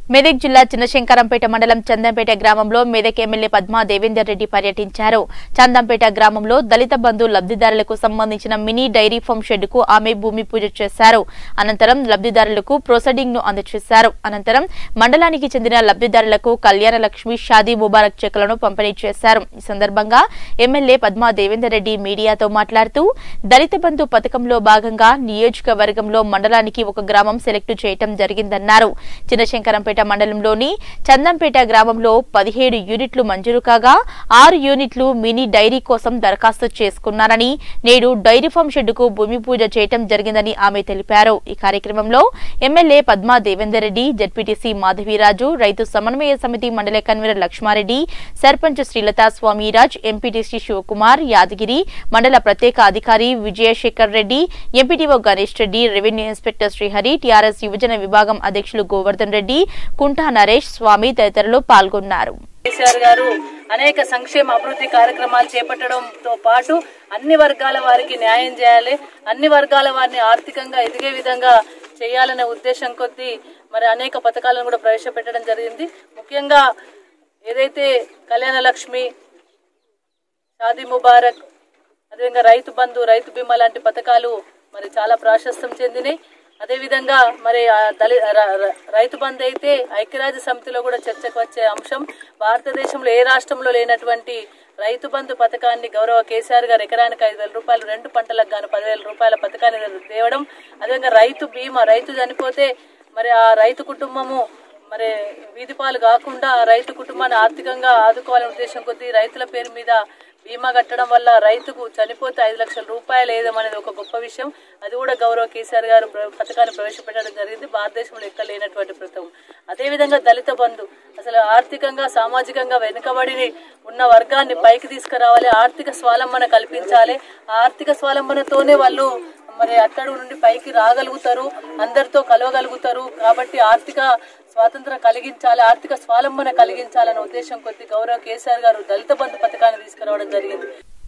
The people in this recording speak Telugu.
మెదక్ జిల్లా చిన్నశంకరంపేట మండలం చందంపేట గ్రామంలో మెదక్ ఎమ్మెల్యే పద్మా దేవేందర్ రెడ్డి పర్యటించారు చందంపేట గ్రామంలో దళిత బంధు లబ్ధిదారులకు సంబంధించిన మినీ డైరీ ఫామ్ షెడ్ కు ఆమె భూమి పూజ చేశారు అనంతరం లబ్ధిదారులకు ప్రొసీడింగ్ ను అందజేశారు అనంతరం మండలానికి చెందిన లబ్ధిదారులకు కళ్యాణ లక్ష్మి షాదీ ముబారక్ చెక్కులను పంపిణీ చేశారు ఈ సందర్భంగా ఎమ్మెల్యే పద్మా దేవేందర్ రెడ్డి మీడియాతో మాట్లాడుతూ దళిత బంధు పథకంలో భాగంగా నియోజకవర్గంలో మండలానికి ఒక గ్రామం సెలెక్ట్ చేయటం జరిగిందన్నారు చిన్నశంకరంపేట మండలంలోని చందంపేట గ్రామంలో పదిహేడు యూనిట్లు మంజూరు కాగా ఆరు యూనిట్లు మినీ డైరీ కోసం దరఖాస్తు చేసుకున్నారని నేడు డైరీ ఫామ్ షెడ్డుకు భూమి పూజ చేయటం జరిగిందని ఆమె తెలిపారు ఈ కార్యక్రమంలో ఎమ్మెల్యే పద్మా దేవేందర్ రెడ్డి జడ్పీటీసీ మాధవీరాజు రైతు సమన్వయ సమితి మండల కన్వీనర్ లక్ష్మారెడ్డి సర్పంచ్ శ్రీలతా స్వామిరాజ్ ఎంపీటీసీ శివకుమార్ యాదగిరి మండల ప్రత్యేక అధికారి Vijayashekar Reddy MPTO Ganesh Reddy revenue inspector Srihari TRS యువజన విభాగం అధ్యక్షులు గోవర్ధన్ రెడ్డి కుంటా నరేష్ స్వామి తదితరులు పాల్గొన్నారు కేసీఆర్ గారు అనేక సంక్షేమ అభివృద్ధి కార్యక్రమాలు చేపట్టడంతో పాటు అన్ని వర్గాల వారికి న్యాయం చేయాలి అన్ని వర్గాల వారిని ఆర్థికంగా ఎదిగే విధంగా చేయాలనే ఉద్దేశం కొద్దీ మరి అనేక పథకాలను కూడా ప్రవేశపెట్టడం జరిగింది ముఖ్యంగా ఏదైతే కళ్యాణ లక్ష్మి షాదీ ముబారక్ అదేవిధంగా రైతు బంధు రైతు బీమా లాంటి పథకాలు మరి చాలా ప్రాశస్త్యం చెందినాయి అదేవిధంగా మరి ఆ దళి ర- ర- రైతు బంధు అయితే ఐక్యరాజ్య సమితిలో కూడా చర్చకు వచ్చే అంశం భారతదేశంలో ఏ రాష్ట్రంలో లేనటువంటి రైతు బంధు పథకాన్ని గౌరవ కేసీఆర్ గారు ఎకరానికి ఐదు వేల రూపాయలు రెండు పంటలకు గాను పదివేల రూపాయల పథకాన్ని తేవడం అదేవిధంగా రైతు బీమా రైతు చనిపోతే మరి ఆ రైతు కుటుంబము మరి వీధి పాలు కాకుండా ఆ రైతు కుటుంబాన్ని ఆర్థికంగా ఆదుకోవాలనే ఉద్దేశం కొద్దీ రైతుల పేరు మీద బీమా కట్టడం వల్ల రైతుకు చనిపోతే ఐదు లక్షల రూపాయలు వేయడం ఒక గొప్ప విషయం అది కూడా గౌరవ కేసీఆర్ గారు ప్ర- పథకాన్ని ప్రవేశపెట్టడం జరిగింది భారతదేశంలో ఎక్కడ లేనటువంటి పథకం అదేవిధంగా దళిత బంధు అసలు ఆర్థికంగా సామాజికంగా వెనుకబడి ఉన్న వర్గాన్ని పైకి తీసుకురావాలి ఆర్థిక స్వాలంబన కల్పించాలి ఆ ఆర్థిక స్వాలంబనతోనే వాళ్ళు మరి అట్టడుగు నుండి పైకి రాగలుగుతారు అందరితో కలవగలుగుతారు కాబట్టి ఆర్థిక స్వాతంత్రం కలిగించాలి ఆర్థిక స్వాలంబన కలిగించాలనే ఉద్దేశం కొద్ది గౌరవ కేసీఆర్ గారు దళిత బంధు పథకాన్ని తీసుకురావడం జరిగింది